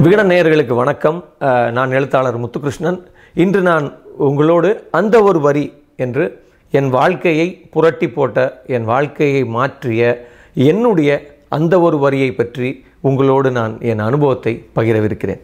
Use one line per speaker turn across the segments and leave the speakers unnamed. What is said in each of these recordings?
விகடன் நேயர்களுக்கு வணக்கம் அஹ், நான் எழுத்தாளர் முத்துகிருஷ்ணன் இன்று நான் உங்களோடு அந்த ஒரு வரி என்று என் வாழ்க்கையை புரட்டி போட்ட என் வாழ்க்கையை மாற்றிய என்னுடைய அந்த ஒரு வரியை பற்றி உங்களோடு நான் என் அனுபவத்தை பகிரவிருக்கிறேன்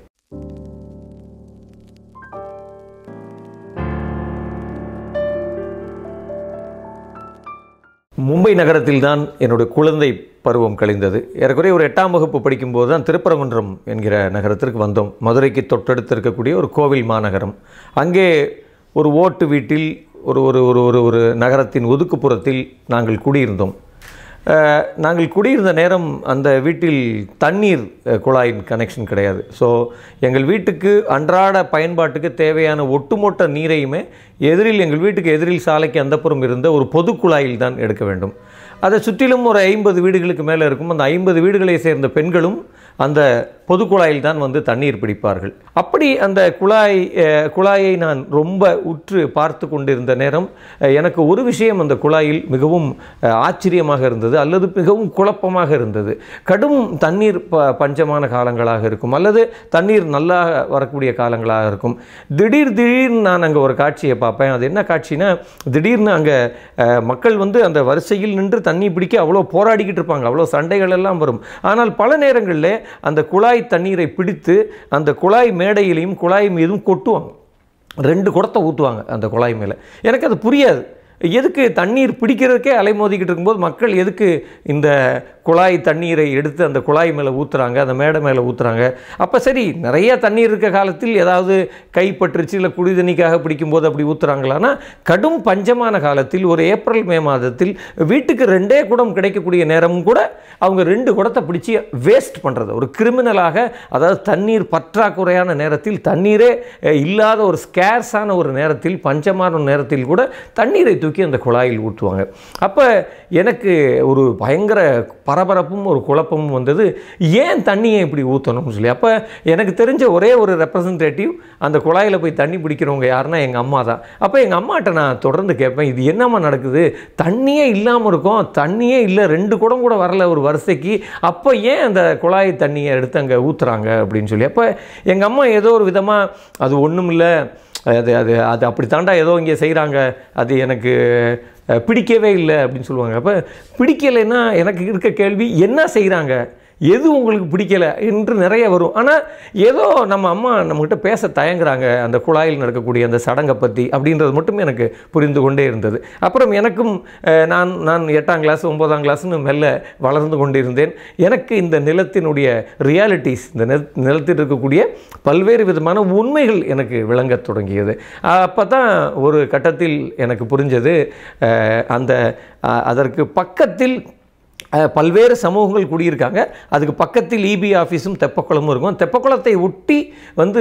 மும்பை நகரத்தில்தான் என்னுடைய குழந்தை பருவம் கழிந்தது ஏறக்குறைய ஒரு எட்டாம் வகுப்பு படிக்கும்போது தான் திருப்பரங்குன்றம் என்கிற நகரத்திற்கு வந்தோம் மதுரைக்கு தொட்டடுத்து இருக்கக்கூடிய ஒரு கோவில் மாநகரம் அங்கே ஒரு ஓட்டு வீட்டில் ஒரு ஒரு ஒரு ஒரு ஒரு நகரத்தின் ஒதுக்குப்புறத்தில் நாங்கள் குடியிருந்தோம் அஹ், நாங்கள் குடியிருந்த நேரம் அந்த வீட்டில் தண்ணீர் அஹ், குழாயின் கனெக்ஷன் கிடையாது ஸோ எங்கள் வீட்டுக்கு அன்றாட பயன்பாட்டுக்கு தேவையான ஒட்டுமொத்த நீரையுமே எதிரில் எங்கள் வீட்டுக்கு எதிரில் சாலைக்கு அந்தப்புறம் இருந்த ஒரு பொது குழாயில் தான் எடுக்க வேண்டும் அதை சுற்றிலும் ஒரு ஐம்பது வீடுகளுக்கு மேலே இருக்கும் அந்த ஐம்பது வீடுகளை சேர்ந்த பெண்களும் அந்த பொது குழாயில் தான் வந்து தண்ணீர் பிடிப்பார்கள் அப்படி அந்த குழாய் அஹ், குழாயை நான் ரொம்ப உற்று பார்த்து கொண்டிருந்த நேரம் அஹ், எனக்கு ஒரு விஷயம் அந்த குழாயில் மிகவும் அஹ், ஆச்சரியமாக இருந்தது அல்லது மிகவும் குழப்பமாக இருந்தது கடும் தண்ணீர் ப பஞ்சமான காலங்களாக இருக்கும் அல்லது தண்ணீர் நல்லா வரக்கூடிய காலங்களாக இருக்கும் திடீர் திடீர்னு நான் அங்கே ஒரு காட்சியை பார்ப்பேன் அது என்ன காட்சினா திடீர்னு அங்கே மக்கள் வந்து அந்த வரிசையில் நின்று தண்ணி பிடிக்க அவ்வளோ போராடிக்கிட்டு இருப்பாங்க அவ்வளோ சண்டைகள் எல்லாம் வரும் ஆனால் பல நேரங்களில் அந்த குழாய் தண்ணீரை பிடித்து அந்த குழாய் மேடையிலையும் குழாய் மீதும் கொட்டுவாங்க ரெண்டு குடத்தை ஊற்றுவாங்க அந்த குழாய் மேலே எனக்கு அது புரியாது எதுக்கு தண்ணீர் பிடிக்கிறதுக்கே அலைமோதிக்கிட்டு இருக்கும்போது மக்கள் எதுக்கு இந்த குழாய் தண்ணீரை எடுத்து அந்த குழாய் மேலே ஊற்றுறாங்க அந்த மேடை மேலே ஊற்றுறாங்க அப்போ சரி நிறைய தண்ணீர் இருக்க காலத்தில் ஏதாவது கைப்பற்றுச்சு இல்லை குடி தண்ணிக்காக பிடிக்கும்போது அப்படி ஊற்றுறாங்களான்னா கடும் பஞ்சமான காலத்தில் ஒரு ஏப்ரல் மே மாதத்தில் வீட்டுக்கு ரெண்டே குடம் கிடைக்கக்கூடிய நேரமும் கூட அவங்க ரெண்டு குடத்தை பிடிச்சி வேஸ்ட் பண்ணுறது ஒரு கிரிமினலாக அதாவது தண்ணீர் பற்றாக்குறையான நேரத்தில் தண்ணீரே அஹ், இல்லாத ஒரு ஸ்கேர்ஸான ஒரு நேரத்தில் பஞ்சமான ஒரு நேரத்தில் கூட தண்ணீரை தூக்கி அந்த குழாயில் ஊற்றுவாங்க அப்போ எனக்கு ஒரு பயங்கர பரபரப்பும் ஒரு குழப்பமும் வந்தது ஏன் தண்ணியை இப்படி ஊற்றணும்னு சொல்லி அப்போ எனக்கு தெரிஞ்ச ஒரே ஒரு ரெப்ரசன்டேட்டிவ் அந்த குழாயில் போய் தண்ணி பிடிக்கிறவங்க யாருன்னா எங்கள் அம்மா தான் அப்போ எங்கள் அம்மாட்ட நான் தொடர்ந்து கேட்பேன் இது என்னம்மா நடக்குது தண்ணியே இல்லாமல் இருக்கும் தண்ணியே இல்லை ரெண்டு குடம் கூட வரல ஒரு வரிசைக்கு அப்போ ஏன் அந்த குழாய் தண்ணியை எடுத்து அங்கே ஊற்றுறாங்க அப்படின்னு சொல்லி அப்போ எங்கள் அம்மா ஏதோ ஒரு விதமாக அது ஒன்றும் இல்லை அது அது அது அப்படி தாண்டா ஏதோ இங்கே செய்கிறாங்க அது எனக்கு அஹ், பிடிக்கவே இல்லை அப்படின்னு சொல்லுவாங்க அப்போ பிடிக்கலைன்னா எனக்கு இருக்க கேள்வி என்ன செய்கிறாங்க எது உங்களுக்கு பிடிக்கலை என்று நிறைய வரும் ஆனால் ஏதோ நம்ம அம்மா நம்மக்கிட்ட பேச தயங்குறாங்க அந்த குழாயில் நடக்கக்கூடிய அந்த சடங்கை பற்றி அப்படின்றது மட்டும் எனக்கு புரிந்து கொண்டே இருந்தது அப்புறம் எனக்கும் அஹ், நான் நான் எட்டாம் கிளாஸ் ஒன்பதாம் கிளாஸ்னு மெல்ல வளர்ந்து கொண்டிருந்தேன் எனக்கு இந்த நிலத்தினுடைய ரியாலிட்டிஸ் இந்த நில நிலத்தில் இருக்கக்கூடிய பல்வேறு விதமான உண்மைகள் எனக்கு விளங்கத் தொடங்கியது அப்போ தான் ஒரு கட்டத்தில் எனக்கு புரிஞ்சது அஹ், அந்த அஹ், அதற்கு பக்கத்தில் அஹ், பல்வேறு சமூகங்கள் குடியிருக்காங்க அதுக்கு பக்கத்தில் இபி ஆஃபீஸும் தெப்பக்குளமும் இருக்கும் தெப்பக்குளத்தை ஒட்டி வந்து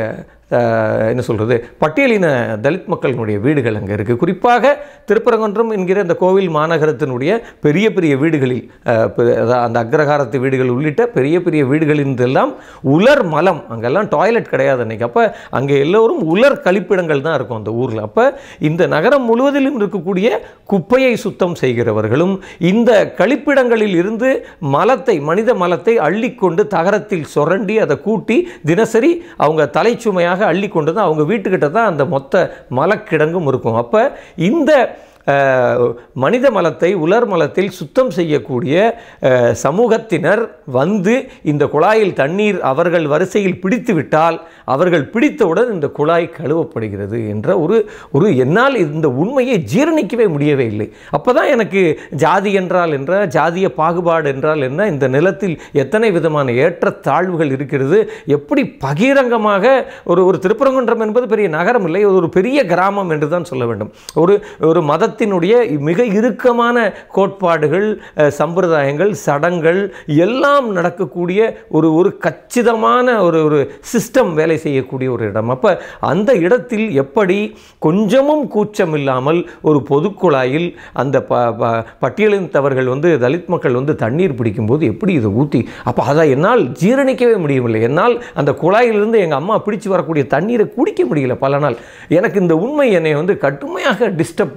அஹ், என்ன சொல்கிறது பட்டியலின தலித் மக்களினுடைய வீடுகள் அங்கே இருக்குது குறிப்பாக திருப்பரங்குன்றம் என்கிற இந்த கோவில் மாநகரத்தினுடைய பெரிய பெரிய வீடுகளில் அஹ், பெ- அதான் அந்த அக்ரஹாரத்து வீடுகள் உள்ளிட்ட பெரிய பெரிய வீடுகளின்றெல்லாம் உலர் மலம் அங்கெல்லாம் டாய்லெட் கிடையாது அன்றைக்கி அப்போ அங்கே எல்லோரும் உலர் கழிப்பிடங்கள் தான் இருக்கும் அந்த ஊரில் அப்போ இந்த நகரம் முழுவதிலும் இருக்கக்கூடிய குப்பையை சுத்தம் செய்கிறவர்களும் இந்த கழிப்பிடங்களில் இருந்து மலத்தை மனித மலத்தை அள்ளிக்கொண்டு தகரத்தில் சுரண்டி அதை கூட்டி தினசரி அவங்க தலைச்சுமையாக அள்ளிக்கொண்டு தான் அவங்க வீட்டுக்கிட்ட தான் அந்த மொத்த மலக்கிடங்கும் இருக்கும் அப்போ இந்த அஹ், மனித மலத்தை உலர் மலத்தில் சுத்தம் செய்யக்கூடிய அஹ், சமூகத்தினர் வந்து இந்த குழாயில் தண்ணீர் அவர்கள் வரிசையில் பிடித்து விட்டால் அவர்கள் பிடித்தவுடன் இந்த குழாய் கழுவப்படுகிறது என்ற ஒரு ஒரு என்னால் இந்த உண்மையை ஜீரணிக்கவே முடியவே இல்லை அப்போ தான் எனக்கு ஜாதி என்றால் என்ன ஜாதிய பாகுபாடு என்றால் என்ன இந்த நிலத்தில் எத்தனை விதமான ஏற்றத்தாழ்வுகள் இருக்கிறது எப்படி பகிரங்கமாக ஒரு ஒரு திருப்பரங்குன்றம் என்பது பெரிய நகரம் இல்லை ஒரு பெரிய கிராமம் என்று தான் சொல்ல வேண்டும் ஒரு ஒரு மதத்தினுடைய மிக இறுக்கமான கோட்பாடுகள் அஹ், சம்பிரதாயங்கள் சடங்கள் எல்லாம் நடக்கக்கூடிய ஒரு ஒரு கச்சிதமான ஒரு ஒரு சிஸ்டம் வேலை செய்யக்கூடிய ஒரு இடம் அப்போ அந்த இடத்தில் எப்படி கொஞ்சமும் கூச்சம் இல்லாமல் ஒரு பொதுக்குழாயில் அந்த ப ப- பட்டியலினத்தவர்கள் வந்து தலித் மக்கள் வந்து தண்ணீர் பிடிக்கும்போது எப்படி இதை ஊற்றி அப்போ அதை என்னால் ஜீரணிக்கவே முடியவில்லை என்னால் அந்த குழாயிலிருந்து எங்கள் அம்மா பிடிச்சு வரக்கூடிய தண்ணீரை குடிக்க முடியல பல நாள் எனக்கு இந்த உண்மை என்னை வந்து கடுமையாக டிஸ்டர்ப் பண்ணுச்சு அப்போ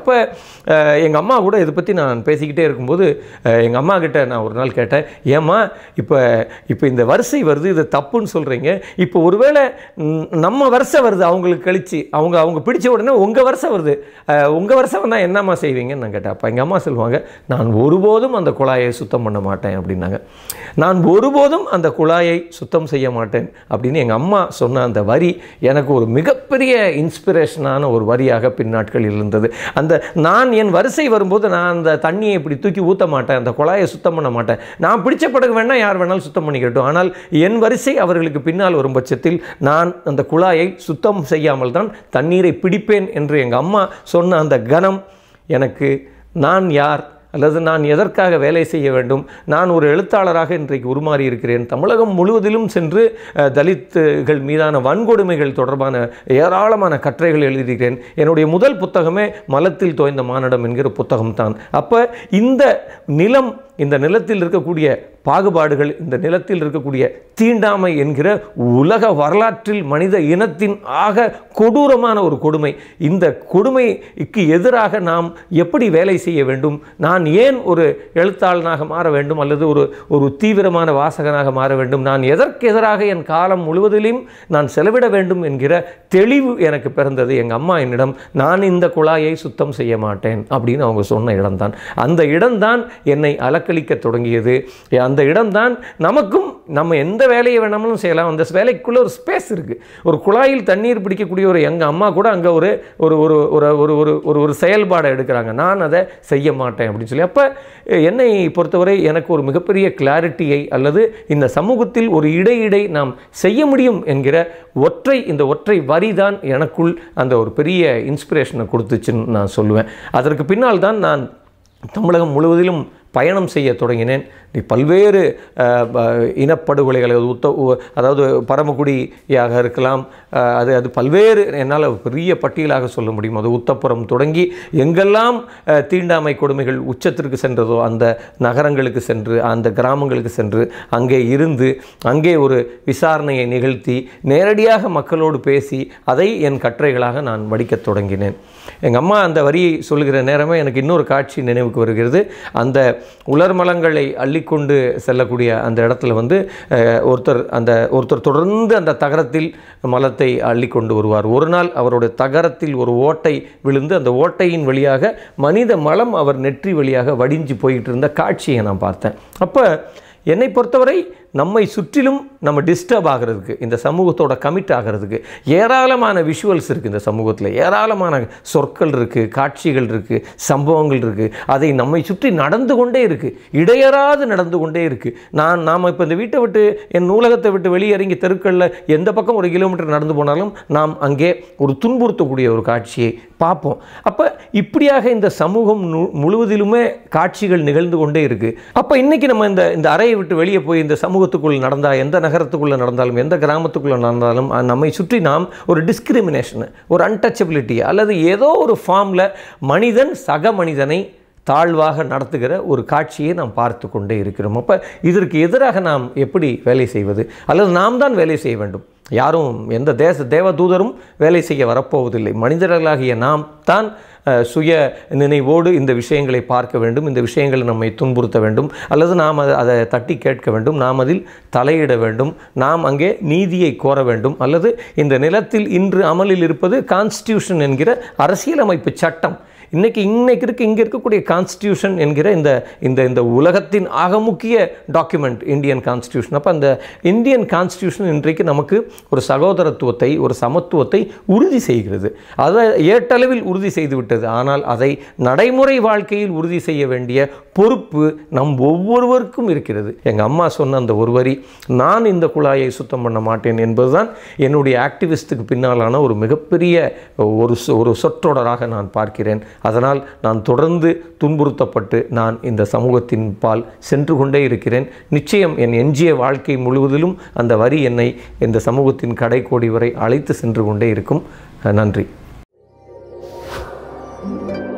அப்போ எங்கள் அம்மா கூட இதை பற்றி நான் பேசிக்கிட்டே இருக்கும்போது எங்கள் அம்மா கிட்ட நான் ஒரு நாள் கேட்டேன் ஏம்மா இப்போ இப்போ இந்த வரிசை வருது இது தப்புன்னு சொல்கிறீங்க இப்போ ஒருவேளை ம், நம்ம வரிசை வருது அவங்களுக்கு கழிச்சு அவங்க அவங்க பிடிச்ச உடனே உங்கள் வரிசை வருது உங்கள் வரிசை வந்தால் என்னம்மா செய்வீங்கன்னு நான் கேட்டேன் அப்போ எங்கள் அம்மா சொல்லுவாங்க நான் ஒருபோதும் அந்த குழாயை சுத்தம் பண்ண மாட்டேன் அப்படின்னாங்க நான் ஒருபோதும் அந்த குழாயை சுத்தம் செய்ய மாட்டேன் அப்படின்னு எங்கள் அம்மா சொன்ன அந்த வரி எனக்கு ஒரு மிகப்பெரிய இன்ஸ்பிரேஷனான ஒரு வரியாக பின்னாட்களில் இருந்தது அந்த நான் என் வரிசை வரும்போது நான் அந்த தண்ணியை இப்படி தூக்கி ஊற்ற மாட்டேன் அந்த குழாயை சுத்தம் பண்ண மாட்டேன் நான் பிடிச்ச படகு வேணால் யார் வேணாலும் சுத்தம் பண்ணிக்கட்டும் ஆனால் என் வரிசை அவர்களுக்கு பின்னால் வரும் பட்சத்தில் நான் அந்த குழாயை சுத்தம் செய்யாமல் தான் தண்ணீரை பிடிப்பேன் என்று எங்கள் அம்மா சொன்ன அந்த கணம் எனக்கு நான் யார் அல்லது நான் எதற்காக வேலை செய்ய வேண்டும் நான் ஒரு எழுத்தாளராக இன்றைக்கு உருமாறி இருக்கிறேன் தமிழகம் முழுவதிலும் சென்று அஹ், தலித்துகள் மீதான வன்கொடுமைகள் தொடர்பான ஏராளமான கட்டுரைகள் எழுதியிருக்கிறேன் என்னுடைய முதல் புத்தகமே மலத்தில் தோய்ந்த மானிடம் என்கிற புத்தகம் தான் அப்போ இந்த நிலம் இந்த நிலத்தில் இருக்கக்கூடிய பாகுபாடுகள் இந்த நிலத்தில் இருக்கக்கூடிய தீண்டாமை என்கிற உலக வரலாற்றில் மனித இனத்தின் ஆக கொடூரமான ஒரு கொடுமை இந்த கொடுமைக்கு எதிராக நாம் எப்படி வேலை செய்ய வேண்டும் நான் ஏன் ஒரு எழுத்தாளனாக மாற வேண்டும் அல்லது ஒரு ஒரு தீவிரமான வாசகனாக மாற வேண்டும் நான் எதற்கு எதிராக என் காலம் முழுவதிலும் நான் செலவிட வேண்டும் என்கிற தெளிவு எனக்கு பிறந்தது எங்கள் அம்மா என்னிடம் நான் இந்த குழாயை சுத்தம் செய்ய மாட்டேன் அப்படின்னு அவங்க சொன்ன இடம்தான் அந்த இடம்தான் என்னை அலக்களிக்க தொடங்கியது அந்த இடம்தான் நமக்கும் நம்ம எந்த வேலையை வேணாலும் செய்யலாம் அந்த வேலைக்குள்ளே ஒரு ஸ்பேஸ் இருக்குது ஒரு குழாயில் தண்ணீர் பிடிக்கக்கூடிய ஒரு எங்கள் அம்மா கூட அங்கே ஒரு ஒரு ஒரு ஒரு ஒரு ஒரு ஒரு ஒரு செயல்பாடை எடுக்கிறாங்க நான் அதை செய்ய மாட்டேன் அப்படின்னு சொல்லி அப்போ என்னை பொறுத்தவரை எனக்கு ஒரு மிகப்பெரிய கிளாரிட்டியை அல்லது இந்த சமூகத்தில் ஒரு இடையிடை நாம் செய்ய முடியும் என்கிற ஒற்றை இந்த ஒற்றை வரி தான் எனக்குள் அந்த ஒரு பெரிய இன்ஸ்பிரேஷனை கொடுத்துச்சுன்னு நான் சொல்லுவேன் அதற்கு பின்னால் தான் நான் தமிழகம் முழுவதிலும் பயணம் செய்ய தொடங்கினேன் நீ பல்வேறு அஹ், ப- இனப்படுகொலைகளை அது உத்த உ- அதாவது பரமக்குடியாக இருக்கலாம் அஹ், அது அது பல்வேறு என்னால் பெரிய பட்டியலாக சொல்ல முடியும் அது உத்தப்புறம் தொடங்கி எங்கெல்லாம் அஹ், தீண்டாமை கொடுமைகள் உச்சத்திற்கு சென்றதோ அந்த நகரங்களுக்கு சென்று அந்த கிராமங்களுக்கு சென்று அங்கே இருந்து அங்கே ஒரு விசாரணையை நிகழ்த்தி நேரடியாக மக்களோடு பேசி அதை என் கட்டுரைகளாக நான் வடிக்கத் தொடங்கினேன் எங்கள் அம்மா அந்த வரியை சொல்லுகிற நேரமே எனக்கு இன்னொரு காட்சி நினைவுக்கு வருகிறது அந்த உலர்மலங்களை அள்ளிக்கொண்டு செல்லக்கூடிய அந்த இடத்துல வந்து அஹ், ஒருத்தர் அந்த ஒருத்தர் தொடர்ந்து அந்த தகரத்தில் மலத்தை அள்ளிக்கொண்டு வருவார் ஒரு நாள் அவருடைய தகரத்தில் ஒரு ஓட்டை விழுந்து அந்த ஓட்டையின் வழியாக மனித மலம் அவர் நெற்றி வழியாக வடிஞ்சு போயிட்டு இருந்த காட்சியை நான் பார்த்தேன் அப்போ என்னை பொறுத்தவரை நம்மை சுற்றிலும் நம்ம டிஸ்டர்ப் ஆகிறதுக்கு இந்த சமூகத்தோட கமிட் ஆகிறதுக்கு ஏராளமான விஷுவல்ஸ் இருக்குது இந்த சமூகத்தில் ஏராளமான சொற்கள் இருக்குது காட்சிகள் இருக்குது சம்பவங்கள் இருக்குது அதை நம்மை சுற்றி நடந்து கொண்டே இருக்குது இடையறாது நடந்து கொண்டே இருக்குது நான் நாம் இப்போ இந்த வீட்டை விட்டு என் நூலகத்தை விட்டு வெளியிறங்கி தெருக்களில் எந்த பக்கம் ஒரு கிலோமீட்டர் நடந்து போனாலும் நாம் அங்கே ஒரு துன்புறுத்தக்கூடிய ஒரு காட்சியை பார்ப்போம் அப்போ இப்படியாக இந்த சமூகம் நு- முழுவதிலுமே காட்சிகள் நிகழ்ந்து கொண்டே இருக்குது அப்போ இன்னைக்கு நம்ம இந்த இந்த அறையை விட்டு வெளியே போய் இந்த சமூகத்துக்குள் நடந்தால் எந்த நகரத்துக்குள்ளே நடந்தாலும் எந்த கிராமத்துக்குள்ளே நடந்தாலும் அஹ், நம்மை சுற்றி நாம் ஒரு டிஸ்கிரிமினேஷன் ஒரு அன்டச்சபிலிட்டி அல்லது ஏதோ ஒரு ஃபார்மில் மனிதன் சக மனிதனை தாழ்வாக நடத்துகிற ஒரு காட்சியை நாம் பார்த்து கொண்டே இருக்கிறோம் அப்போ இதற்கு எதிராக நாம் எப்படி வேலை செய்வது அல்லது நாம் தான் வேலை செய்ய வேண்டும் யாரும் எந்த தேச தேவதூதரும் வேலை செய்ய வரப்போவதில்லை மனிதர்களாகிய நாம் தான் அஹ், சுய நினைவோடு இந்த விஷயங்களை பார்க்க வேண்டும் இந்த விஷயங்களை நம்மை துன்புறுத்த வேண்டும் அல்லது நாம் அதை அதை தட்டி கேட்க வேண்டும் நாம் அதில் தலையிட வேண்டும் நாம் அங்கே நீதியை கோர வேண்டும் அல்லது இந்த நிலத்தில் இன்று அமலில் இருப்பது கான்ஸ்டியூஷன் என்கிற அரசியலமைப்பு சட்டம் இன்னைக்கு இன்னைக்கு இருக்கு இங்கே இருக்கக்கூடிய கான்ஸ்டியூஷன் என்கிற இந்த இந்த இந்த உலகத்தின் ஆக முக்கிய டாக்குமெண்ட் இந்தியன் கான்ஸ்டியூஷன் அப்போ அந்த இந்தியன் கான்ஸ்டியூஷன் இன்றைக்கு நமக்கு ஒரு சகோதரத்துவத்தை ஒரு சமத்துவத்தை உறுதி செய்கிறது அதை ஏட்டளவில் உறுதி செய்து விட்டது ஆனால் அதை நடைமுறை வாழ்க்கையில் உறுதி செய்ய வேண்டிய பொறுப்பு நம் ஒவ்வொருவருக்கும் இருக்கிறது எங்கள் அம்மா சொன்ன அந்த ஒரு வரி நான் இந்த குழாயை சுத்தம் பண்ண மாட்டேன் என்பதுதான் என்னுடைய ஆக்டிவிஸ்ட்டுக்கு பின்னாலான ஒரு மிகப்பெரிய ஒரு சொ- ஒரு சொற்றொடராக நான் பார்க்கிறேன் அதனால் நான் தொடர்ந்து துன்புறுத்தப்பட்டு நான் இந்த சமூகத்தின் பால் சென்று கொண்டே இருக்கிறேன் நிச்சயம் என் எஞ்சிய வாழ்க்கை முழுவதிலும் அந்த வரி என்னை இந்த சமூகத்தின் கடைக்கோடி வரை அழைத்து சென்று கொண்டே இருக்கும் நன்றி